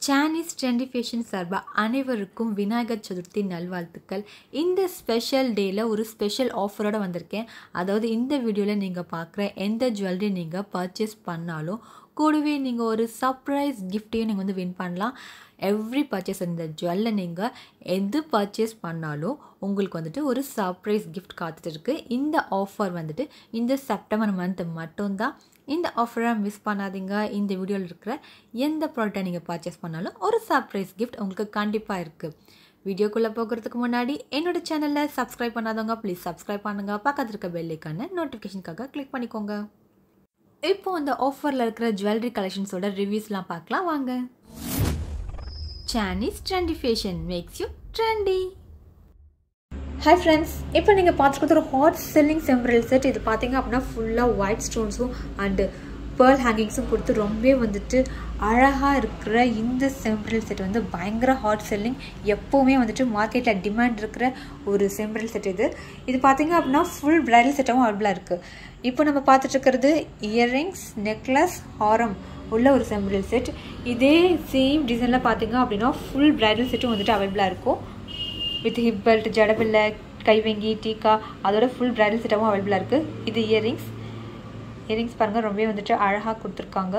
சானீஸ் trendy fashion சார்பாக அனைவருக்கும் விநாயகர் சதுர்த்தி நல்வாழ்த்துக்கள் இந்த ஸ்பெஷல் டேயில் ஒரு ஸ்பெஷல் ஆஃபரோடு வந்திருக்கேன் அதாவது இந்த வீடியோவில் நீங்கள் பார்க்குற எந்த ஜுவல்லரி நீங்கள் பர்ச்சேஸ் பண்ணாலும் கூடவே நீங்கள் ஒரு சர்ப்ரைஸ் கிஃப்ட்டையும் நீங்கள் வந்து வின் பண்ணலாம் எவ்ரி பர்ச்சேஸ் இந்த ஜுவல்லை நீங்கள் எது பர்ச்சேஸ் பண்ணாலும் உங்களுக்கு வந்துட்டு ஒரு சர்ப்ரைஸ் கிஃப்ட் காத்துட்டு இருக்கு இந்த ஆஃபர் வந்துட்டு இந்த செப்டம்பர் மந்த் மட்டும்தான் இந்த ஆஃபரை மிஸ் பண்ணாதீங்க இந்த வீடியோவில் இருக்கிற எந்த ப்ராடக்டை நீங்கள் பர்ச்சேஸ் பண்ணாலும் ஒரு சர்ப்ரைஸ் கிஃப்ட் உங்களுக்கு கண்டிப்பாக இருக்குது வீடியோக்குள்ளே போகிறதுக்கு முன்னாடி என்னோட சேனலில் சப்ஸ்கிரைப் பண்ணாதவங்க ப்ளீஸ் சப்ஸ்கிரைப் பண்ணுங்கள் பக்கத்தில் இருக்க பெல்லைக்கான நோட்டிஃபிகேஷனுக்காக கிளிக் பண்ணிக்கோங்க இப்போ அந்த ஆஃபரில் இருக்கிற ஜுவல்லரி கலெக்ஷன்ஸோட ரிவ்யூஸ்லாம் பார்க்கலாம் வாங்க Chani's trendy fashion makes you trendy hi friends இப்போ நீங்கள் பார்த்துக்கிறது ஒரு ஹாட் செல்லிங் செம்பரல் செட் இது பார்த்தீங்க அப்படின்னா ஃபுல்லாக ஒயிட் ஸ்டோன்ஸும் அண்டு பேர்ல் ஹேங்கிங்ஸும் கொடுத்து ரொம்பவே வந்துட்டு அழகாக இருக்கிற இந்த செம்பரல் செட் வந்து பயங்கர ஹாட் செல்லிங் எப்போவுமே வந்துட்டு மார்க்கெட்டில் டிமாண்ட் இருக்கிற ஒரு செம்பரல் செட் இது இது பார்த்தீங்க அப்படின்னா ஃபுல் பிரைடல் செட்டாகவும் அவைலபிளாக இருக்குது இப்போ நம்ம பார்த்துட்டு இருக்கிறது இயர்ரிங்ஸ் நெக்லஸ் ஹாரம் உள்ள ஒரு செம்பரல் செட் இதே சேம் டிசைனில் பார்த்தீங்க அப்படின்னா ஃபுல் பிரைடல் செட்டும் வந்துட்டு அவைலபிளாக இருக்கும் வித் ஹிப் பெல்ட் ஜடபில்ல கைவங்கி டீக்கா அதோட ஃபுல் பிரைடல் செட்டாகவும் அவைலபிளாக இருக்குது இது இயரிங்ஸ் இயரிங்ஸ் பாருங்கள் ரொம்பவே வந்துட்டு அழகாக கொடுத்துருக்காங்க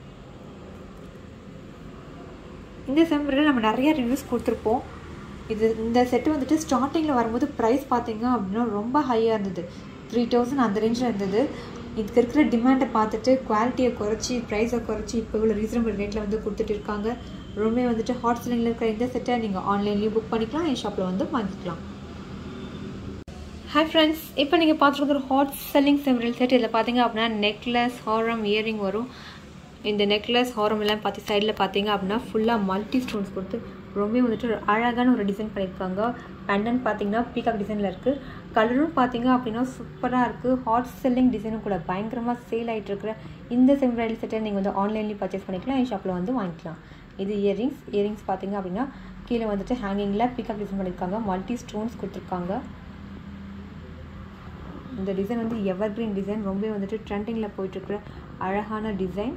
இந்த செம்பரில் நம்ம நிறைய ரிவ்யூஸ் கொடுத்துருப்போம் இது இந்த செட்டு வந்துட்டு ஸ்டார்டிங்கில் வரும்போது ப்ரைஸ் பார்த்தீங்க அப்படின்னா ரொம்ப ஹையாக இருந்தது த்ரீ தௌசண்ட் அந்த ரேஞ்சில் இருந்தது இதுக்கு இருக்கிற டிமாண்டை பார்த்துட்டு குவாலிட்டியை குறைச்சி ப்ரைஸை குறைச்சி இப்போ இவ்வளோ ரீசனபிள் ரேட்டில் வந்து கொடுத்துட்டு இருக்காங்க ரொம்பவே வந்துட்டு ஹாட் செல்லிங்கில் இருக்கிற இந்த செட்டை நீங்கள் ஆன்லைன்லேயும் புக் பண்ணிக்கலாம் என் ஷாப்பில் வந்து வாங்கிக்கலாம் ஹாய் ஃப்ரெண்ட்ஸ் இப்போ நீங்கள் பார்த்துருக்க ஒரு ஹாட் செல்லிங் செவரல் செட் இதில் பார்த்தீங்க அப்படின்னா நெக்லஸ் ஹாரம் இயரிங் வரும் இந்த நெக்லஸ் ஹாரம் எல்லாம் பார்த்து சைடில் பார்த்தீங்க அப்படின்னா ஃபுல்லாக மல்டி ஸ்டோன்ஸ் கொடுத்து ரொம்பவே வந்துட்டு ஒரு அழகான ஒரு டிசைன் பண்ணியிருக்காங்க பேண்டன் பார்த்தீங்கன்னா பீகாக் டிசைனில் இருக்குது கலரும் பார்த்தீங்க அப்படின்னா சூப்பராக இருக்குது ஹாட் செல்லிங் டிசைனும் கூட பயங்கரமாக சேல் ஆகிட்டு இருக்கிற இந்த செம்பரைல் செட்டை நீங்கள் வந்து ஆன்லைன்லேயும் பர்ச்சேஸ் பண்ணிக்கலாம் என் ஷாப்பில் வந்து வாங்கிக்கலாம் இது இயரிங்ஸ் இயரிங்ஸ் பார்த்தீங்க அப்படின்னா கீழே வந்துட்டு ஹேங்கிங்கில் பிக்கப் டிசைன் பண்ணியிருக்காங்க மல்டி ஸ்டோன்ஸ் கொடுத்துருக்காங்க இந்த டிசைன் வந்து எவர் கிரீன் டிசைன் ரொம்ப வந்துட்டு ட்ரெண்டிங்கில் போயிட்டுருக்குற அழகான டிசைன்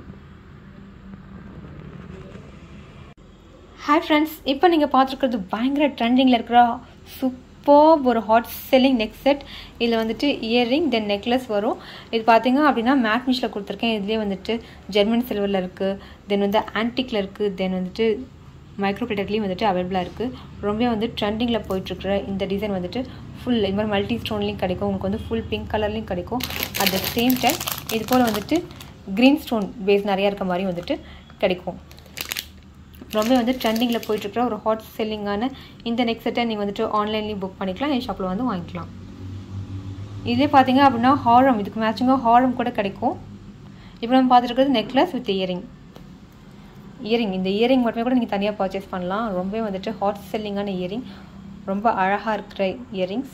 ஹாய் ஃப்ரெண்ட்ஸ் இப்போ நீங்கள் பார்த்துருக்கிறது பயங்கர ட்ரெண்டிங்கில் இருக்கிற சூப்பர் ஒரு ஹாட் செல்லிங் நெக் செட் இதில் வந்துட்டு இயரிங் தென் நெக்லஸ் வரும் இது பார்த்தீங்க அப்படின்னா மேட் மிஷில் கொடுத்துருக்கேன் இதுலேயே வந்துட்டு ஜெர்மன் சில்வரில் இருக்குது தென் வந்து ஆன்டிக்கில் இருக்குது தென் வந்துட்டு மைக்ரோ பிளேட்டர்லேயும் வந்துட்டு அவைலபிளாக இருக்குது ரொம்ப வந்து ட்ரெண்டிங்கில் போயிட்டுருக்குற இந்த டிசைன் வந்துட்டு ஃபுல் இது மாதிரி மல்டி ஸ்டோன்லேயும் கிடைக்கும் உங்களுக்கு வந்து ஃபுல் பிங்க் கலர்லேயும் கிடைக்கும் அட் த சேம் டைம் இது போல் வந்துட்டு க்ரீன் ஸ்டோன் பேஸ் நிறையா இருக்க மாதிரி வந்துட்டு கிடைக்கும் ரொம்ப வந்து ட்ரெண்டிங்கில் போயிட்டுருக்குற ஒரு ஹாட் செல்லிங்கான இந்த நெக் செட்டை நீங்கள் வந்துட்டு ஆன்லைன்லேயும் புக் பண்ணிக்கலாம் என் ஷாப்பில் வந்து வாங்கிக்கலாம் இதே பார்த்தீங்க அப்படின்னா ஹாரம் இதுக்கு மேட்சிங்காக ஹாரம் கூட கிடைக்கும் இப்போ நம்ம பார்த்துருக்கிறது நெக்லஸ் வித் இயரிங் இயரிங் இந்த இயரிங் மட்டுமே கூட நீங்கள் தனியாக பர்ச்சேஸ் பண்ணலாம் ரொம்ப வந்துட்டு ஹாட் செல்லிங்கான இயரிங் ரொம்ப அழகாக இருக்கிற இயரிங்ஸ்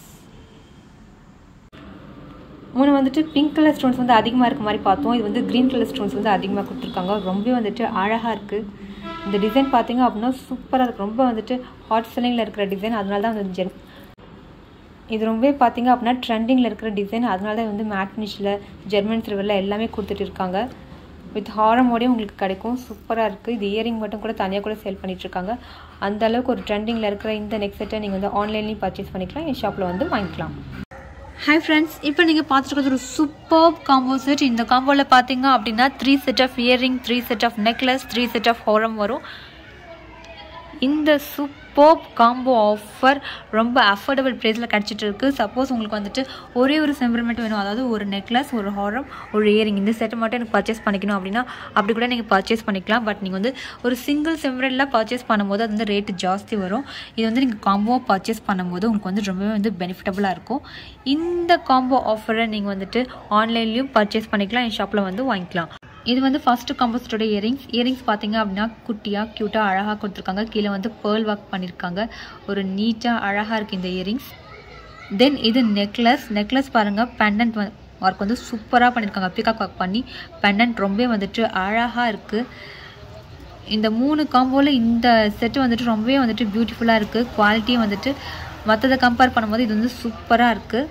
மூணு வந்துட்டு பிங்க் கலர் ஸ்டோன்ஸ் வந்து அதிகமாக இருக்க மாதிரி பார்த்தோம் இது வந்து க்ரீன் கலர் ஸ்டோன்ஸ் வந்து அதிகமாக கொடுத்துருக்காங்க ரொம்ப வந்துட்டு அழகாக இருக்குது இந்த டிசைன் பார்த்தீங்க அப்படின்னா சூப்பராக இருக்குது ரொம்ப வந்துட்டு ஹாட் செல்லிங்கில் இருக்கிற டிசைன் அதனால தான் வந்து ஜென் இது ரொம்பவே பார்த்தீங்க அப்படின்னா ட்ரெண்டிங்கில் இருக்கிற டிசைன் அதனால தான் வந்து மேட் ஃபினிஷில் ஜெர்மன் சில்வரில் எல்லாமே கொடுத்துட்டு இருக்காங்க வித் ஹாரமோடையும் உங்களுக்கு கிடைக்கும் சூப்பராக இருக்குது இது இயரிங் மட்டும் கூட தனியாக கூட சேல் பண்ணிகிட்ருக்காங்க அந்த அளவுக்கு ஒரு ட்ரெண்டிங்கில் இருக்கிற இந்த நெக் செட்டை நீங்கள் வந்து ஆன்லைன்லேயும் பர்ச்சேஸ் பண்ணிக்கலாம் என் ஷாப்பில் வந்து வாங்கிக்கலாம் ஹாய் ஃப்ரெண்ட்ஸ் இப்போ நீங்கள் பார்த்துருக்கிறது ஒரு சூப்பர் காம்போ செட் இந்த காம்போவில் பார்த்தீங்க அப்படின்னா three set of earring three set of necklace three set of ஹோரம் வரும் இந்த சூப்பர் காம்போ ஆஃபர் ரொம்ப அஃபோர்டபுள் ப்ரைஸில் கிடச்சிட்டு இருக்குது சப்போஸ் உங்களுக்கு வந்துட்டு ஒரே ஒரு செம்பர் மட்டும் வேணும் அதாவது ஒரு நெக்லஸ் ஒரு ஹாரம் ஒரு இயரிங் இந்த செட்டை மட்டும் எனக்கு பர்ச்சேஸ் பண்ணிக்கணும் அப்படின்னா அப்படி கூட நீங்கள் பர்ச்சேஸ் பண்ணிக்கலாம் பட் நீங்கள் வந்து ஒரு சிங்கிள் செம்பரில் பர்ச்சேஸ் பண்ணும்போது அது வந்து ரேட்டு ஜாஸ்தி வரும் இது வந்து நீங்கள் காம்போவாக பர்ச்சேஸ் பண்ணும்போது உங்களுக்கு வந்து ரொம்பவே வந்து பெனிஃபிட்டபுளாக இருக்கும் இந்த காம்போ ஆஃபரை நீங்கள் வந்துட்டு ஆன்லைன்லேயும் பர்ச்சேஸ் பண்ணிக்கலாம் என் ஷாப்பில் வந்து வாங்கிக்கலாம் இது வந்து ஃபஸ்ட்டு காம்போஸ்டோட இயரிங்ஸ் இயரிங்ஸ் பார்த்தீங்க அப்படின்னா குட்டியாக க்யூட்டாக அழகாக கொடுத்துருக்காங்க கீழே வந்து பேர்ல் ஒர்க் பண்ணியிருக்காங்க ஒரு நீட்டாக அழகாக இருக்குது இந்த இயரிங்ஸ் தென் இது நெக்லஸ் நெக்லஸ் பாருங்கள் பெண்டன்ட் ஒர்க் வந்து சூப்பராக பண்ணியிருக்காங்க பிகாக் ஒர்க் பண்ணி பெண்டன்ட் ரொம்ப வந்துட்டு அழகாக இருக்குது இந்த மூணு காம்போவில் இந்த செட்டு வந்துட்டு ரொம்பவே வந்துட்டு பியூட்டிஃபுல்லாக இருக்குது குவாலிட்டியும் வந்துட்டு மற்றதை கம்பேர் பண்ணும்போது இது வந்து சூப்பராக இருக்குது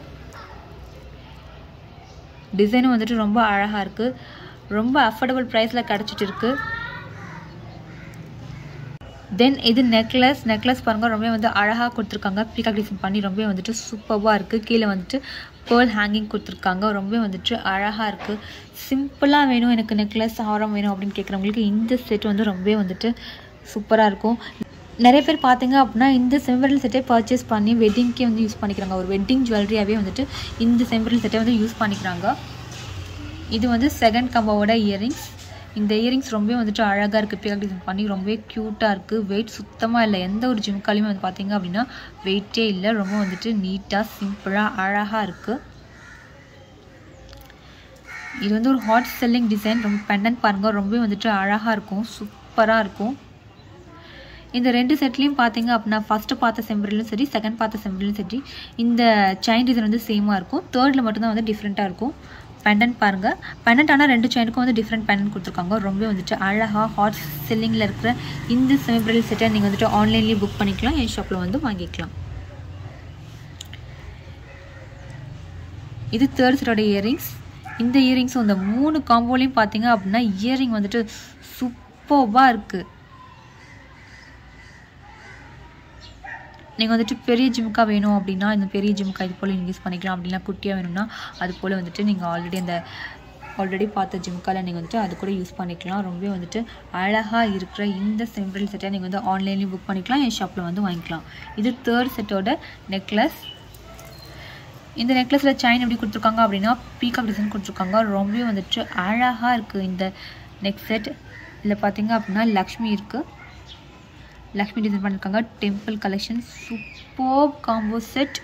டிசைனும் வந்துட்டு ரொம்ப அழகாக இருக்குது ரொம்ப அஃபோர்டபுள் ப்ரைஸில் கிடச்சிட்டு இருக்குது தென் இது நெக்லஸ் நெக்லஸ் பாருங்கள் ரொம்ப வந்து அழகாக கொடுத்துருக்காங்க பீகாக் டிசைன் பண்ணி ரொம்ப வந்துட்டு சூப்பராக இருக்குது கீழே வந்துட்டு பேர்ல் ஹேங்கிங் கொடுத்துருக்காங்க ரொம்ப வந்துட்டு அழகாக இருக்குது சிம்பிளாக வேணும் எனக்கு நெக்லஸ் ஆரம் வேணும் அப்படின்னு கேட்குறவங்களுக்கு இந்த செட் வந்து ரொம்ப வந்துட்டு சூப்பராக இருக்கும் நிறைய பேர் பார்த்தீங்க அப்படின்னா இந்த செம்பரல் செட்டை பர்ச்சேஸ் பண்ணி வெட்டிங்க்கே வந்து யூஸ் பண்ணிக்கிறாங்க ஒரு வெட்டிங் ஜுவல்லரியாகவே வந்துட்டு இந்த செம்பரல் செட்டை வந்து யூஸ் பண்ணிக்கிறாங்க இது வந்து செகண்ட் கம்போவோட இயரிங்ஸ் இந்த இயரிங்ஸ் ரொம்ப வந்துட்டு அழகாக இருக்குது பிகாக் டிசைன் பண்ணி ரொம்பவே க்யூட்டாக இருக்குது வெயிட் சுத்தமாக இல்லை எந்த ஒரு ஜிம்காலையுமே வந்து பார்த்தீங்க அப்படின்னா வெயிட்டே இல்லை ரொம்ப வந்துட்டு நீட்டாக சிம்பிளாக அழகாக இருக்குது இது வந்து ஒரு ஹாட் செல்லிங் டிசைன் ரொம்ப பெண்டன்ட் பாருங்கள் ரொம்ப வந்துட்டு அழகாக இருக்கும் சூப்பராக இருக்கும் இந்த ரெண்டு செட்லேயும் பார்த்தீங்க அப்படின்னா ஃபஸ்ட்டு பார்த்த செம்பரிலும் சரி செகண்ட் பார்த்த செம்பரிலும் சரி இந்த செயின் டிசைன் வந்து சேமாக இருக்கும் தேர்டில் மட்டும்தான் வந்து டிஃப்ரெண்ட்டாக இருக்கும் பெண்டன்ட் பாருங்கள் பெண்டன்ட் ஆனால் ரெண்டு செயினுக்கும் வந்து டிஃப்ரெண்ட் பெண்டன்ட் கொடுத்துருக்காங்க ரொம்ப வந்துட்டு அழகாக ஹாட் செல்லிங்கில் இருக்கிற இந்த செமிப்ரல் செட்டை நீங்கள் வந்துட்டு ஆன்லைன்லேயே புக் பண்ணிக்கலாம் என் ஷாப்பில் வந்து வாங்கிக்கலாம் இது தேர்ட் செட்டோட இயரிங்ஸ் இந்த இயரிங்ஸும் இந்த மூணு காம்போலையும் பார்த்தீங்க அப்படின்னா இயரிங் வந்துட்டு சூப்பர்பாக இருக்குது நீங்கள் வந்துட்டு பெரிய ஜிம்க்கா வேணும் அப்படின்னா இந்த பெரிய ஜிம்க்கா இது போல் நீங்கள் யூஸ் பண்ணிக்கலாம் அப்படின்னா குட்டியாக வேணும்னா அது போல் வந்துட்டு நீங்கள் ஆல்ரெடி அந்த ஆல்ரெடி பார்த்த ஜிம்க்கால நீங்கள் வந்துட்டு அது கூட யூஸ் பண்ணிக்கலாம் ரொம்ப வந்துட்டு அழகாக இருக்கிற இந்த சிம்பிள் செட்டை நீங்கள் வந்து ஆன்லைன்லேயும் புக் பண்ணிக்கலாம் என் ஷாப்பில் வந்து வாங்கிக்கலாம் இது தேர்ட் செட்டோட நெக்லஸ் இந்த நெக்லஸில் செயின் எப்படி கொடுத்துருக்காங்க அப்படின்னா பீகாக் டிசைன் கொடுத்துருக்காங்க ரொம்பவே வந்துட்டு அழகாக இருக்குது இந்த நெக் செட் இதில் பார்த்தீங்க அப்படின்னா லக்ஷ்மி இருக்குது லக்ஷ்மி டிசைன் பண்ணியிருக்காங்க temple collection super combo set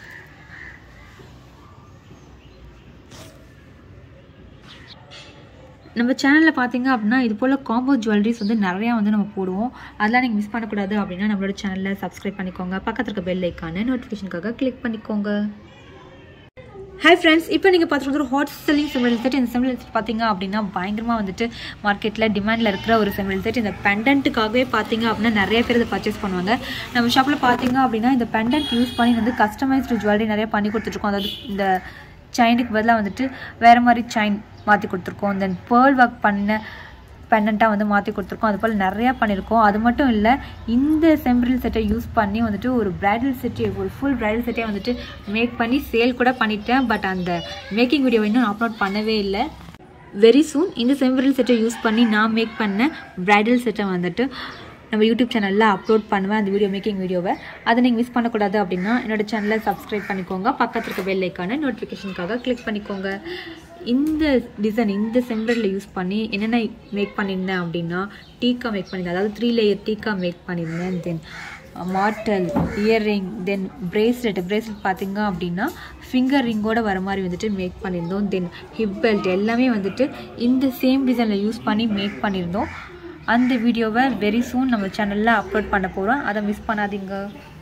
நம்ம சேனலில் பார்த்தீங்க அப்படின்னா இது போல் காம்போ ஜுவல்லரிஸ் வந்து நிறையா வந்து நம்ம போடுவோம் அதெல்லாம் நீங்கள் மிஸ் பண்ணக்கூடாது அப்படின்னா நம்மளோட சேனலில் சப்ஸ்கிரைப் பண்ணிக்கோங்க பக்கத்தில் இருக்க பெல் ஐக்கான நோட்டிஃபிகேஷனுக்காக கிளிக் பண்ணிக்கோங்க ஹாய் ஃப்ரெண்ட்ஸ் இப்போ நீங்கள் பார்த்துட்டு ஒரு ஹாட் செல்லிங் செமில் செட் இந்த செமில் செட் பார்த்தீங்க அப்படின்னா பயங்கரமாக வந்துட்டு மார்க்கெட்டில் டிமாண்டில் இருக்கிற ஒரு செமில் செட் இந்த பெண்டன்ட்டுக்காகவே பார்த்தீங்க அப்படின்னா நிறைய பேர் இதை பர்ச்சேஸ் பண்ணுவாங்க நம்ம ஷாப்பில் பார்த்தீங்க அப்படின்னா இந்த பெண்டன்ட் யூஸ் பண்ணி வந்து கஸ்டமைஸ்டு ஜுவல்லரி நிறைய பண்ணி கொடுத்துட்ருக்கோம் அதாவது இந்த செயினுக்கு பதிலாக வந்துட்டு வேறு மாதிரி செயின் மாற்றி கொடுத்துருக்கோம் தென் பேர்ல் ஒர்க் பண்ண பெண்டண்ட்டாக வந்து மாற்றி கொடுத்துருக்கோம் அது போல் நிறையா பண்ணியிருக்கோம் அது மட்டும் இல்லை இந்த செம்பிரில் செட்டை யூஸ் பண்ணி வந்துட்டு ஒரு பிரைடல் செட்டே ஒரு ஃபுல் பிரைடல் செட்டே வந்துட்டு மேக் பண்ணி சேல் கூட பண்ணிட்டேன் பட் அந்த மேக்கிங் வீடியோ இன்னும் அப்லோட் பண்ணவே இல்லை வெரி சூன் இந்த செம்பிரில் செட்டை யூஸ் பண்ணி நான் மேக் பண்ண பிரைடல் செட்டை வந்துட்டு நம்ம யூடியூப் சேனலில் அப்லோட் பண்ணுவேன் அந்த வீடியோ மேக்கிங் வீடியோவை அதை நீங்கள் மிஸ் பண்ணக்கூடாது அப்படின்னா என்னோடய சேனலை சப்ஸ்கிரைப் பண்ணிக்கோங்க பக்கத்தில் இருக்க பெல் ஐக்கான நோட்டிஃபிகேஷனுக்காக கிளிக் பண்ணிக்கோங்க இந்த டிசைன் இந்த செம்பரில் யூஸ் பண்ணி என்னென்ன மேக் பண்ணியிருந்தேன் அப்படின்னா டீக்கா மேக் பண்ணியிருந்தேன் அதாவது த்ரீ லேயர் டீக்கா மேக் பண்ணியிருந்தேன் தென் மாட்டல் இயர்ரிங் தென் பிரேஸ்லெட் பிரேஸ்லெட் பார்த்தீங்க அப்படின்னா ஃபிங்கர் ரிங்கோட வர மாதிரி வந்துட்டு மேக் பண்ணியிருந்தோம் தென் ஹிப் பெல்ட் எல்லாமே வந்துட்டு இந்த சேம் டிசைனில் யூஸ் பண்ணி மேக் பண்ணியிருந்தோம் அந்த வீடியோவை வெரி சூன் நம்ம சேனலில் அப்லோட் பண்ண போகிறோம் அதை மிஸ் பண்ணாதீங்க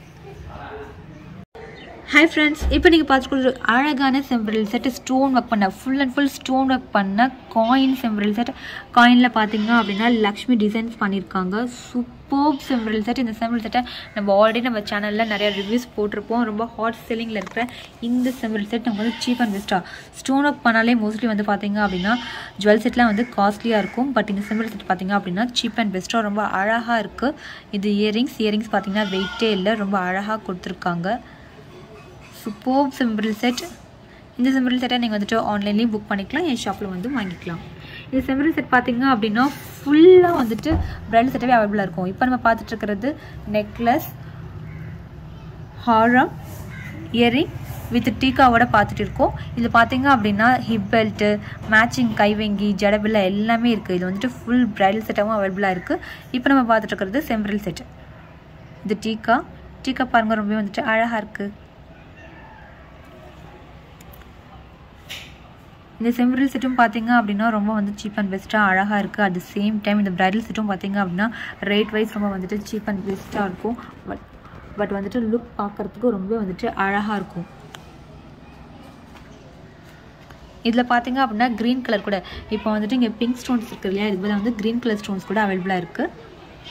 ஹாய் ஃப்ரெண்ட்ஸ் இப்போ நீங்கள் பார்த்துட்டு ஒரு அழகான செம்பரல் செட் ஸ்டோன் ஒர்க் பண்ண full and full stone work பண்ண காயின் செம்பரல் செட் காயினில் பார்த்தீங்க அப்படின்னா லக்ஷ்மி டிசைன்ஸ் பண்ணியிருக்காங்க சூப்பர் செம்பரல் செட் இந்த செம்பரல் செட்டை நம்ம ஆல்ரெடி நம்ம சேனலில் நிறைய ரிவ்யூஸ் போட்டிருப்போம் ரொம்ப ஹாட் செல்லிங்கில் இருக்கிற இந்த செம்பரல் செட் நம்ம வந்து சீப் அண்ட் பெஸ்ட்டாக ஸ்டோன் ஒர்க் பண்ணாலே மோஸ்ட்லி வந்து பார்த்தீங்க அப்படின்னா ஜுவல் செட்லாம் வந்து காஸ்ட்லியாக இருக்கும் பட் இந்த செம்பரல் செட் பார்த்தீங்க அப்படின்னா சீப் அண்ட் பெஸ்ட்டாக ரொம்ப அழகாக இருக்குது இது இயரிங்ஸ் இயரிங்ஸ் பார்த்தீங்கன்னா வெயிட்டே இல்லை ரொம்ப அழகாக கொடுத்துருக்காங்க சூப்பர் சிம்பிள் செட் இந்த சிம்பிள் செட்டை நீங்கள் வந்துட்டு ஆன்லைன்லேயும் புக் பண்ணிக்கலாம் என் ஷாப்பில் வந்து வாங்கிக்கலாம் இந்த சிம்பிள் செட் பார்த்தீங்க அப்படின்னா ஃபுல்லாக வந்துட்டு பிரைடல் செட்டாகவே அவைலபிளாக இருக்கும் இப்போ நம்ம பார்த்துட்டு இருக்கிறது நெக்லஸ் ஹாரம் இயரிங் வித் டீக்காவோட பார்த்துட்டு இருக்கோம் இது பார்த்தீங்க அப்படின்னா ஹிப் பெல்ட்டு மேட்சிங் கைவங்கி ஜடபில்லா எல்லாமே இருக்குது இது வந்துட்டு ஃபுல் பிரைடல் செட்டாகவும் அவைலபிளாக இருக்குது இப்போ நம்ம பார்த்துட்டு இருக்கிறது செம்பிள் செட் இது டீக்கா டீக்கா பாருங்கள் ரொம்ப வந்துட்டு அழகாக இருக்குது இந்த செம்பரில் செட்டும் பார்த்தீங்க அப்படின்னா ரொம்ப வந்து சீப் அண்ட் பெஸ்ட்டாக அழகாக இருக்குது அட் த சேம் டைம் இந்த பிரைடல் செட்டும் பார்த்தீங்க அப்படின்னா ரேட் வைஸ் ரொம்ப வந்துட்டு சீப் அண்ட் பெஸ்ட்டாக இருக்கும் பட் பட் வந்துட்டு லுக் பார்க்குறதுக்கு ரொம்ப வந்துட்டு அழகாக இருக்கும் இதில் பார்த்தீங்க அப்படின்னா க்ரீன் கலர் கூட இப்போ வந்துட்டு இங்கே பிங்க் ஸ்டோன்ஸ் இருக்குது இல்லையா இது போல் வந்து க்ரீன் கலர் ஸ்டோன்ஸ் கூட அவைலபிளாக இருக்குது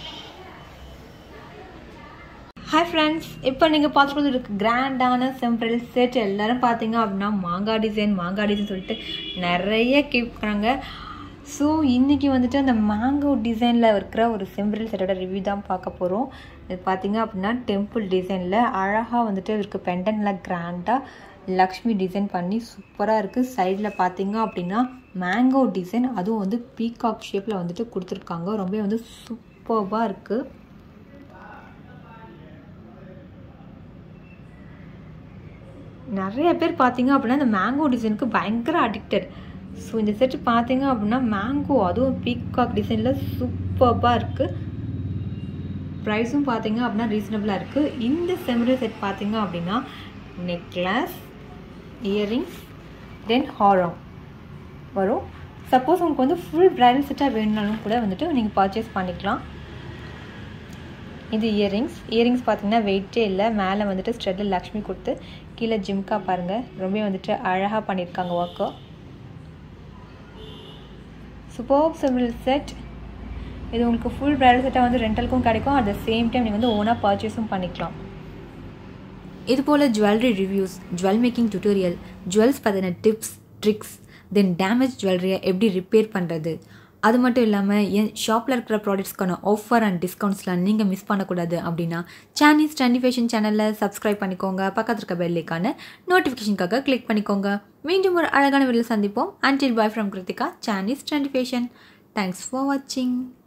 ஹாய் ஃப்ரெண்ட்ஸ் இப்போ நீங்கள் பார்த்துட்டு இருக்கு கிராண்டான சிம்பிள் செட் எல்லாரும் பார்த்தீங்க அப்படின்னா மாங்காய் டிசைன் மாங்காய் டிசைன் சொல்லிட்டு நிறைய கேட்குறாங்க ஸோ இன்றைக்கி வந்துட்டு அந்த மேங்கோ டிசைனில் இருக்கிற ஒரு செம்பிரல் செட்டோட ரிவ்யூ தான் பார்க்க போகிறோம் இது பார்த்தீங்க அப்படின்னா டெம்பிள் டிசைனில் அழகாக வந்துட்டு இருக்கு பெண்டனில் கிராண்டாக லக்ஷ்மி டிசைன் பண்ணி சூப்பராக இருக்குது சைடில் பார்த்தீங்க அப்படின்னா மேங்கோ டிசைன் அதுவும் வந்து பீகாக் ஷேப்பில் வந்துட்டு கொடுத்துருக்காங்க ரொம்ப வந்து சூப்பராக இருக்குது நிறைய பேர் பார்த்தீங்க அப்படின்னா இந்த மேங்கோ டிசைனுக்கு பயங்கர அடிக்டட் ஸோ இந்த செட் பார்த்தீங்க அப்படின்னா மேங்கோ அதுவும் பீகாக் டிசைனில் சூப்பராக இருக்குது ப்ரைஸும் பார்த்தீங்க அப்படின்னா ரீசனபிளாக இருக்குது இந்த செமிரி செட் பார்த்தீங்க அப்படின்னா நெக்லஸ் இயரிங்ஸ் தென் ஹாரம் வரும் சப்போஸ் உங்களுக்கு வந்து ஃபுல் ப்ரைடல் செட்டாக வேணுனாலும் கூட வந்துட்டு நீங்கள் பர்ச்சேஸ் பண்ணிக்கலாம் இது இயரிங்ஸ் இயரிங்ஸ் பார்த்தீங்கன்னா வெயிட்டே இல்லை மேலே வந்துட்டு ஸ்ட்ரெட்டில் லக்ஷ்மி கொடுத்து கீழே ஜிம்கா பாருங்கள் ரொம்ப வந்துட்டு அழகாக பண்ணியிருக்காங்க ஒர்க்கு சூப்பர் சிம்பிள் செட் இது உங்களுக்கு ஃபுல் ப்ரைடல் செட்டாக வந்து ரெண்டலுக்கும் கிடைக்கும் அட் த சேம் டைம் நீங்கள் வந்து ஓனாக பர்ச்சேஸும் பண்ணிக்கலாம் இது போல் jewellery reviews jewel making tutorial jewels பற்றின டிப்ஸ் ட்ரிக்ஸ் தென் டேமேஜ் ஜுவல்லரியை எப்படி ரிப்பேர் பண்ணுறது அது மட்டும் இல்லாமல் என் ஷாப்பில் இருக்கிற ப்ராடக்ட்ஸ்க்கான ஆஃபர் அண்ட் டிஸ்கவுண்ட்ஸ்லாம் நீங்கள் மிஸ் பண்ணக்கூடாது அப்படின்னா சானீஸ் ட்ரெண்டி ஃபேஷன் சேனலில் சப்ஸ்கிரைப் பண்ணிக்கோங்க பக்கத்தில் இருக்க பெல்லைக்கான நோட்டிஃபிகேஷனுக்காக கிளிக் பண்ணிக்கோங்க மீண்டும் ஒரு அழகான வீடியோ சந்திப்போம் until bye from Kruthika Chani's trendy fashion thanks for வாட்சிங்